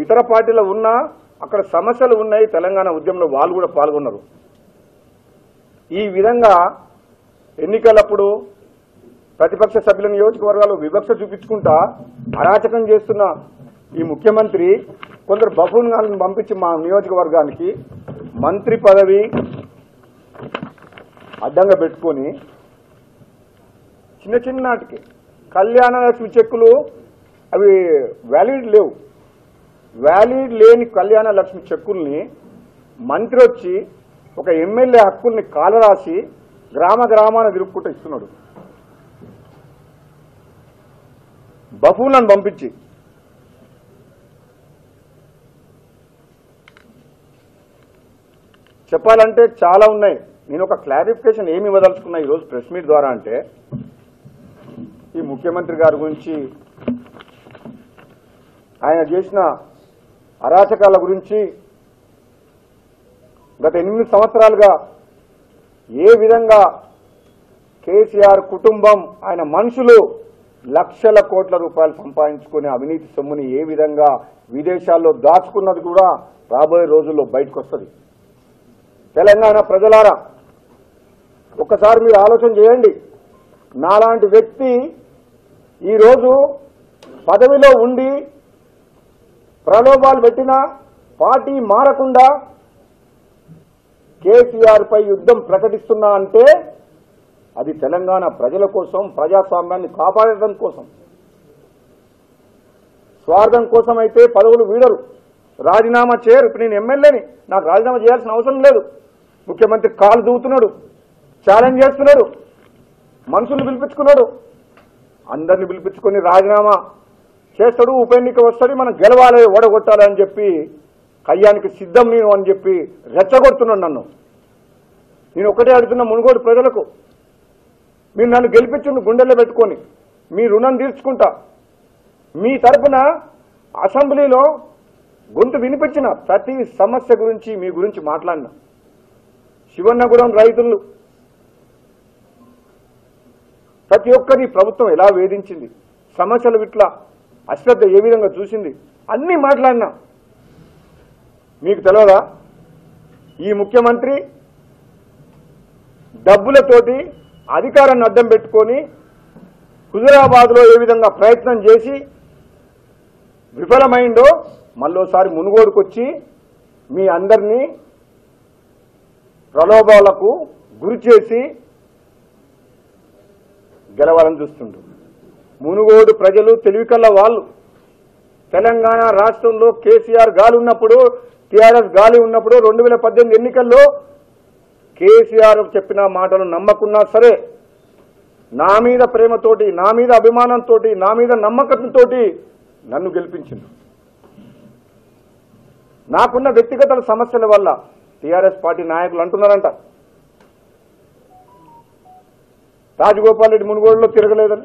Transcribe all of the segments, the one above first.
ఇతర పార్టీలో ఉన్నా అక్కడ సమస్యలు ఉన్నాయి తెలంగాణ ఉద్యమంలో వాళ్ళు కూడా పాల్గొన్నారు ఈ విధంగా ఎన్నికలప్పుడు ప్రతిపక్ష సభ్యుల నియోజకవర్గాలు వివక్ష చూపించుకుంటా అరాచకం చేస్తున్న ఈ ముఖ్యమంత్రి కొందరు బఫూన్గాలను పంపించి మా నియోజకవర్గానికి మంత్రి పదవి అడ్డంగా పెట్టుకొని చిన్న చిన్నటికి కళ్యాణ లక్ష్మి చెక్కులు అవి వ్యాలిడ్ లేవు వ్యాలిడ్ లేని కళ్యాణ లక్ష్మి చెక్కుల్ని మంత్రి వచ్చి ఒక ఎమ్మెల్యే హక్కుల్ని కాలరాసి గ్రామ గ్రామాన తిరుక్కుంటూ ఇస్తున్నాడు బఫూలను పంపించి చెప్పాలంటే చాలా ఉన్నాయి నేను ఒక క్లారిఫికేషన్ ఏమి ఇవ్వదలుచుకున్నా ఈరోజు ప్రెస్ మీట్ ద్వారా అంటే ఈ ముఖ్యమంత్రి గారి గురించి ఆయన చేసిన అరాచకాల గురించి గత ఎనిమిది సంవత్సరాలుగా ఏ విధంగా కేసీఆర్ కుటుంబం ఆయన మనుషులు లక్షల కోట్ల రూపాయలు సంపాదించుకుని అవినీతి సొమ్ముని ఏ విధంగా విదేశాల్లో దాచుకున్నది కూడా రాబోయే రోజుల్లో బయటకు వస్తుంది తెలంగాణ ప్రజలారా ఒక్కసారి మీరు ఆలోచన చేయండి నాలాంటి వ్యక్తి ఈరోజు పదవిలో ఉండి ప్రలోభాలు పెట్టినా పార్టీ మారకుండా కేసీఆర్ పై యుద్ధం ప్రకటిస్తున్నా అంటే అది తెలంగాణ ప్రజల కోసం ప్రజాస్వామ్యాన్ని కాపాడటం కోసం స్వార్థం కోసం అయితే పదవులు వీడరు రాజీనామా చేయరు ఇప్పుడు నేను ఎమ్మెల్యేని నాకు రాజీనామా చేయాల్సిన అవసరం లేదు ముఖ్యమంత్రి కాలు దూవుతున్నాడు ఛాలెంజ్ చేస్తున్నాడు మనుషులు పిలిపించుకున్నాడు అందరిని పిలిపించుకొని రాజీనామా చేస్తాడు ఉప ఎన్నిక వస్తాడు మనం గెలవాలి ఓడగొట్టాలి అని చెప్పి కయ్యానికి సిద్ధం నేను అని చెప్పి రెచ్చగొడుతున్నాడు నన్ను నేను ఒకటే అడుగుతున్నా మునుగోడు ప్రజలకు మీరు నన్ను గెలిపించండి గుండెల్లో పెట్టుకొని మీ రుణం తీర్చుకుంటా మీ తరపున అసెంబ్లీలో గొంతు వినిపించిన ప్రతి సమస్య గురించి మీ గురించి మాట్లాడిన శివన్నగూడెం రైతులు ప్రతి ఒక్కరి ప్రభుత్వం ఎలా వేధించింది సమస్యలు ఇట్లా అశ్రద్ధ ఏ విధంగా చూసింది అన్నీ మాట్లాడినా మీకు తెలియదా ఈ ముఖ్యమంత్రి డబ్బులతోటి అధికారాన్ని అడ్డం పెట్టుకొని హుజురాబాద్లో ఏ విధంగా ప్రయత్నం చేసి విఫలమైందో మళ్ళోసారి మునుగోడుకొచ్చి మీ అందరినీ ప్రలోభాలకు గురి చేసి గెలవాలని చూస్తుండ్రు మునుగోడు ప్రజలు తెలివికల్ల వాళ్ళు తెలంగాణ రాష్ట్రంలో కేసీఆర్ గాలి ఉన్నప్పుడు టీఆర్ఎస్ గాలి ఉన్నప్పుడు రెండు వేల పద్దెనిమిది ఎన్నికల్లో కేసీఆర్ చెప్పిన మాటలు నమ్మకున్నా సరే నా మీద ప్రేమతోటి నా మీద అభిమానంతో నా మీద నమ్మకంతో నన్ను గెలిపించింది నాకున్న వ్యక్తిగత సమస్యల వల్ల టీఆర్ఎస్ పార్టీ నాయకులు అంటున్నారంట రాజగోపాల్ రెడ్డి మునుగోడులో తిరగలేదని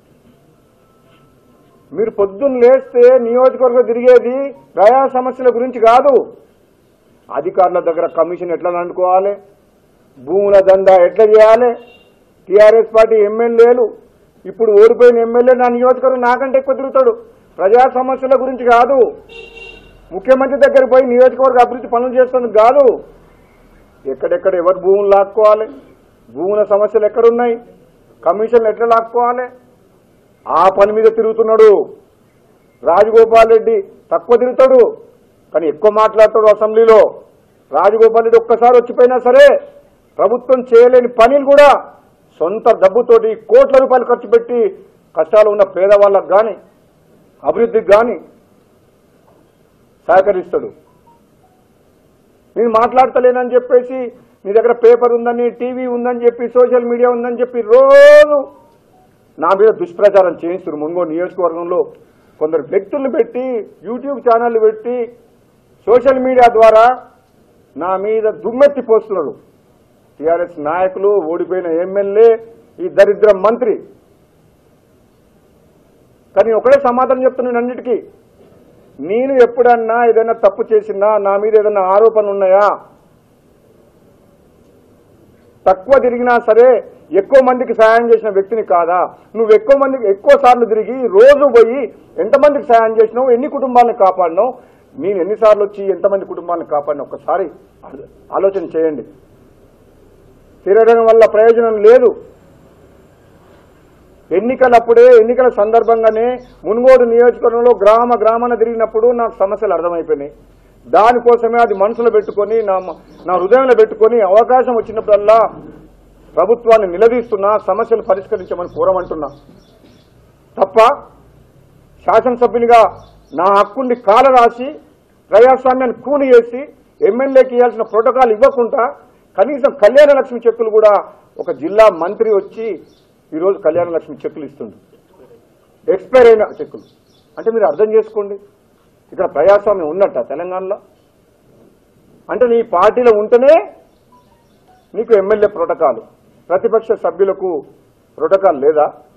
మీరు పొద్దున్న లేస్తే నియోజకవర్గం తిరిగేది ప్రజా సమస్యల గురించి కాదు అధికారుల దగ్గర కమిషన్ ఎట్లా అనుకోవాలి భూముల దందా ఎట్లా చేయాలి టీఆర్ఎస్ పార్టీ ఎమ్మెల్యేలు ఇప్పుడు ఓడిపోయిన ఎమ్మెల్యే నా నియోజకవర్గం నాకంటే ఎక్కువ తిరుగుతాడు ప్రజా సమస్యల గురించి కాదు ముఖ్యమంత్రి దగ్గర పోయి నియోజకవర్గ అభివృద్ధి పనులు చేస్తుంది కాదు ఎక్కడెక్కడ ఎవరు భూములు లాక్కోవాలి భూముల సమస్యలు ఎక్కడున్నాయి కమిషన్లు ఎట్లా లాక్కోవాలి ఆ పని మీద తిరుగుతున్నాడు రాజగోపాల్ రెడ్డి తక్కువ తిరుగుతాడు కానీ ఎక్కువ మాట్లాడతాడు అసెంబ్లీలో రాజగోపాల్ రెడ్డి ఒక్కసారి వచ్చిపోయినా సరే ప్రభుత్వం చేయలేని పనులు కూడా సొంత డబ్బుతోటి కోట్ల రూపాయలు ఖర్చు పెట్టి కష్టాలు ఉన్న పేదవాళ్ళకు కానీ అభివృద్ధికి కానీ సహకరిస్తాడు నేను మాట్లాడతలేనని చెప్పేసి నీ దగ్గర పేపర్ ఉందని టీవీ ఉందని చెప్పి సోషల్ మీడియా ఉందని చెప్పి రోజు నా మీద దుష్ప్రచారం చేయిస్తున్నారు మున్గో నియోజకవర్గంలో కొందరు వ్యక్తులను పెట్టి యూట్యూబ్ ఛానళ్ళు పెట్టి సోషల్ మీడియా ద్వారా నా మీద దుమ్మెత్తి పోస్తున్నారు టీఆర్ఎస్ నాయకులు ఓడిపోయిన ఎమ్మెల్యే ఈ దరిద్ర మంత్రి కానీ ఒకటే సమాధానం చెప్తున్నాను అన్నిటికీ నేను ఎప్పుడన్నా ఏదైనా తప్పు చేసినా నా మీద ఏదైనా ఆరోపణలు ఉన్నాయా తక్కువ తిరిగినా సరే ఎక్కువ మందికి సాయం చేసిన వ్యక్తిని కాదా నువ్వు ఎక్కువ మందికి ఎక్కువ సార్లు తిరిగి రోజు పోయి ఎంతమందికి సాయం చేసినావు ఎన్ని కుటుంబాలను కాపాడినావు నేను ఎన్నిసార్లు వచ్చి ఎంతమంది కుటుంబాలను కాపాడిన ఒక్కసారి ఆలో- ఆలోచన చేయండి తిరగడం వల్ల ప్రయోజనం లేదు ఎన్నికలప్పుడే ఎన్నికల సందర్భంగానే మున్గోడు నియోజకవర్గంలో గ్రామ గ్రామాన తిరిగినప్పుడు నాకు సమస్యలు అర్థమైపోయినాయి దానికోసమే అది మనసులో పెట్టుకొని నా మ- నా హృదయంలో పెట్టుకొని అవకాశం వచ్చినప్పుడల్లా ప్రభుత్వాన్ని నిలదీస్తున్నా సమస్యలు పరిష్కరించమని కోరమంటున్నా తప్ప శాసనసభ్యునిగా నా హక్కుని కాల రాసి ప్రజాస్వామ్యాన్ని కూని చేసి ఎమ్మెల్యేకి ఇవ్వాల్సిన ప్రోటోకాల్ ఇవ్వకుండా కనీసం కళ్యాణ లక్ష్మి చెక్కులు కూడా ఒక జిల్లా మంత్రి వచ్చి ఈరోజు కళ్యాణ లక్ష్మి చెక్కులు ఇస్తుంది ఎక్స్పైర్ అయిన చెక్కులు అంటే మీరు అర్థం చేసుకోండి ఇక్కడ ప్రజాస్వామ్యం ఉన్నట్ట తెలంగాణలో అంటే నీ పార్టీలో ఉంటేనే నీకు ఎమ్మెల్యే ప్రోటోకాల్ ప్రతిపక్ష సభ్యులకు ప్రోటోకాల్ లేదా